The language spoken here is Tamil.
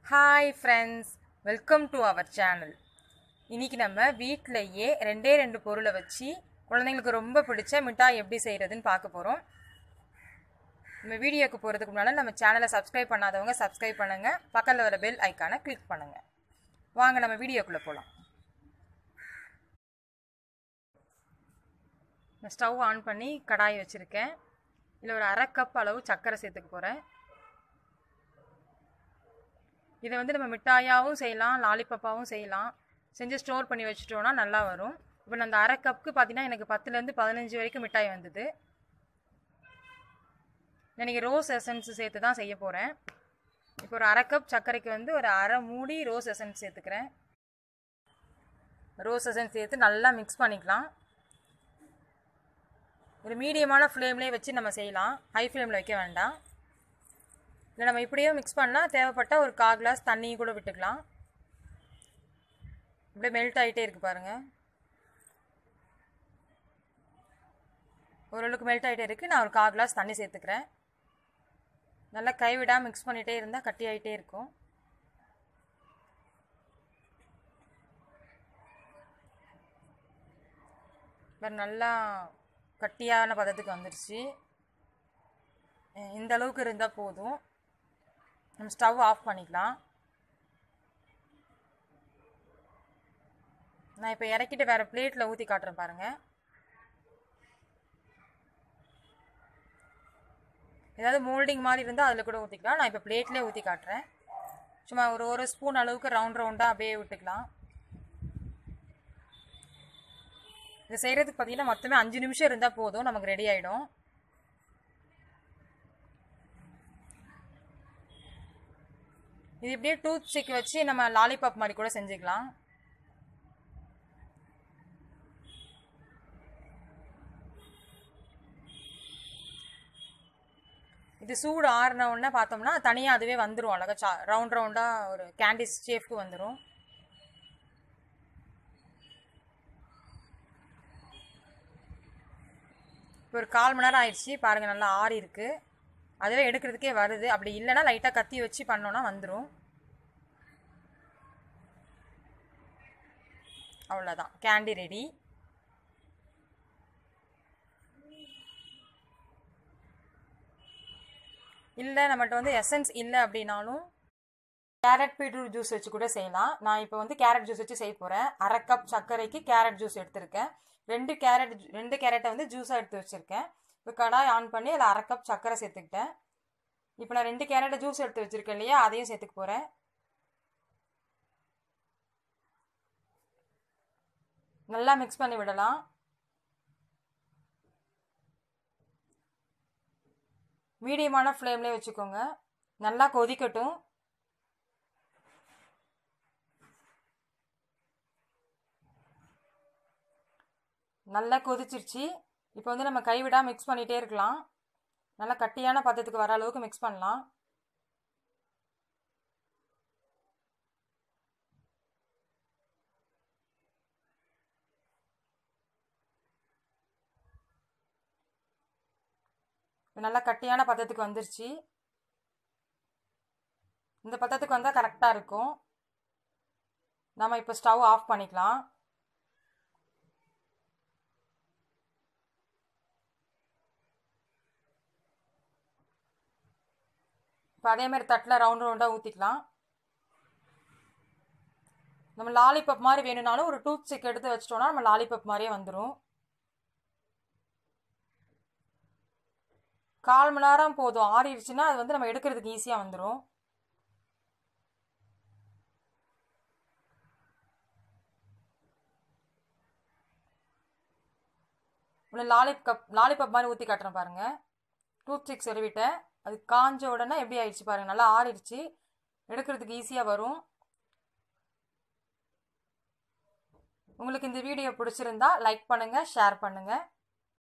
hi friends welcome to our channel இன்னைக்கு நம்ம வீட்டிலையே ரெண்டே ரெண்டு பொருளை வச்சு குழந்தைங்களுக்கு ரொம்ப பிடிச்ச மிட்டாய் எப்படி செய்கிறதுன்னு பார்க்க போகிறோம் நம்ம வீடியோக்கு போகிறதுக்கு முன்னால் நம்ம சேனலை சப்ஸ்கிரைப் பண்ணாதவங்க சப்ஸ்கிரைப் பண்ணுங்கள் பக்கத்தில் வர பெல் ஐக்கானை கிளிக் பண்ணுங்கள் வாங்க நம்ம வீடியோக்குள்ளே போகலாம் நான் ஸ்டவ் ஆன் பண்ணி கடாய் வச்சுருக்கேன் இதில் ஒரு அரை கப் அளவு சர்க்கரை சேர்த்துக்க போகிறேன் இதை வந்து நம்ம மிட்டாயாவும் செய்யலாம் லாலிபப்பாவும் செய்யலாம் செஞ்சு ஸ்டோர் பண்ணி வச்சுட்டோன்னா நல்லா வரும் இப்போ நான் அந்த அரை கப்புக்கு பார்த்தீங்கன்னா எனக்கு பத்துலேருந்து பதினஞ்சு வரைக்கும் மிட்டாய் வந்தது எனக்கு ரோஸ் எசன்ஸ் சேர்த்து தான் செய்ய போகிறேன் இப்போ ஒரு அரை கப் சர்க்கரைக்கு வந்து ஒரு அரை மூடி ரோஸ் எசன்ஸ் சேர்த்துக்கிறேன் ரோஸ் எசன்ஸ் சேர்த்து நல்லா மிக்ஸ் பண்ணிக்கலாம் ஒரு மீடியமான ஃப்ளேம்லேயே வச்சு நம்ம செய்யலாம் ஹை ஃப்ளேமில் வைக்க வேண்டாம் இல்லை நம்ம இப்படியே மிக்ஸ் பண்ணால் தேவைப்பட்ட ஒரு கால் கிளாஸ் தண்ணியும் கூட விட்டுக்கலாம் இப்படியே மெல்ட் ஆகிட்டே இருக்கு பாருங்கள் ஓரளவுக்கு மெல்ட் ஆகிட்டே இருக்குது நான் ஒரு கால் கிளாஸ் தண்ணி சேர்த்துக்கிறேன் நல்லா கைவிடாமல் மிக்ஸ் பண்ணிகிட்டே இருந்தால் கட்டி ஆகிட்டே இருக்கும் இப்போ நல்லா கட்டியான பதத்துக்கு வந்துடுச்சு இந்த அளவுக்கு இருந்தால் போதும் நம்ம ஸ்டவ் ஆஃப் பண்ணிக்கலாம் நான் இப்போ இறக்கிட்டு வேறு பிளேட்டில் ஊற்றி காட்டுறேன் பாருங்கள் ஏதாவது மோல்டிங் மாதிரி இருந்தால் அதில் கூட ஊற்றிக்கலாம் நான் இப்போ பிளேட்லேயே ஊற்றி காட்டுறேன் சும்மா ஒரு ஒரு ஸ்பூன் அளவுக்கு ரவுண்ட் ரவுண்டாக அப்படியே விட்டுக்கலாம் இது செய்கிறதுக்கு பார்த்தீங்கன்னா மொத்தமே அஞ்சு நிமிஷம் இருந்தால் போதும் நமக்கு ரெடி ஆகிடும் இது இப்படியே டூத் ஸ்டிக் வச்சு நம்ம லாலிபாப் மாதிரி கூட செஞ்சுக்கலாம் இது சூடு ஆறின உடனே பார்த்தோம்னா தனியாக அதுவே வந்துடும் அழகாக சா ரவுண்ட் ரவுண்டாக ஒரு கேண்டிஸ் ஷேஃப்க்கு வந்துடும் இப்போ ஒரு கால் மணி நேரம் ஆயிடுச்சு பாருங்கள் நல்லா ஆறி இருக்குது அதுவே எடுக்கிறதுக்கே வருது அப்படி இல்லைன்னா லைட்டாக கத்தி வச்சு பண்ணோன்னா வந்துடும் அவ்வளோதான் கேண்டி ரெடி இல்லை நம்மகிட்ட வந்து எசன்ஸ் இல்லை அப்படின்னாலும் கேரட் பீட்ரூட் ஜூஸ் வச்சு கூட செய்யலாம் நான் இப்போ வந்து கேரட் ஜூஸ் வச்சு செய்ய போகிறேன் அரை கப் சர்க்கரைக்கு கேரட் ஜூஸ் எடுத்திருக்கேன் ரெண்டு கேரட் ரெண்டு கேரட்டை வந்து ஜூஸாக எடுத்து வச்சுருக்கேன் இப்போ கடாய் ஆன் பண்ணி அதில் அரை கப் சர்க்கரை சேர்த்துக்கிட்டேன் இப்போ நான் ரெண்டு கேரட்டை ஜூஸ் எடுத்து வச்சுருக்கேன் இல்லையா அதையும் சேர்த்துக்க போகிறேன் நல்லா மிக்ஸ் பண்ணி விடலாம் மீடியமான ஃப்ளேம்லேயே வச்சுக்கோங்க நல்லா கொதிக்கட்டும் நல்லா கொதிச்சிருச்சு இப்போ வந்து நம்ம கைவிடாமல் மிக்ஸ் பண்ணிகிட்டே இருக்கலாம் நல்லா கட்டியான பதத்துக்கு வர அளவுக்கு மிக்ஸ் பண்ணலாம் நல்லா கட்டியான பதத்துக்கு வந்துருச்சு இந்த பதத்துக்கு வந்தால் கரெக்டாக இருக்கும் நம்ம இப்போ ஸ்டவ் ஆஃப் பண்ணிக்கலாம் இப்போ அதேமாதிரி தட்டில் ரவுண்ட் ரவுண்டாக ஊற்றிக்கலாம் நம்ம லாலிபப் மாதிரி வேணும்னாலும் ஒரு டூத் ஸ்டிக் எடுத்து வச்சிட்டோம்னா நம்ம லாலிபப் மாதிரியே வந்துடும் கால் மணி நேரம் போதும் ஆறிடுச்சுன்னா அது வந்து நம்ம எடுக்கிறதுக்கு ஈஸியாக வந்துடும் ஒன்று லாலிபப் லாலிபப் மாதிரி ஊற்றி காட்டுறேன் பாருங்கள் டூத் ஸ்டிக் செருவிட்டேன் அது காஞ்ச உடனே எப்படி ஆயிடுச்சு பாருங்கள் நல்லா ஆறிடுச்சு எடுக்கிறதுக்கு ஈஸியாக வரும் உங்களுக்கு இந்த வீடியோ பிடிச்சிருந்தா லைக் பண்ணுங்கள் ஷேர் பண்ணுங்கள்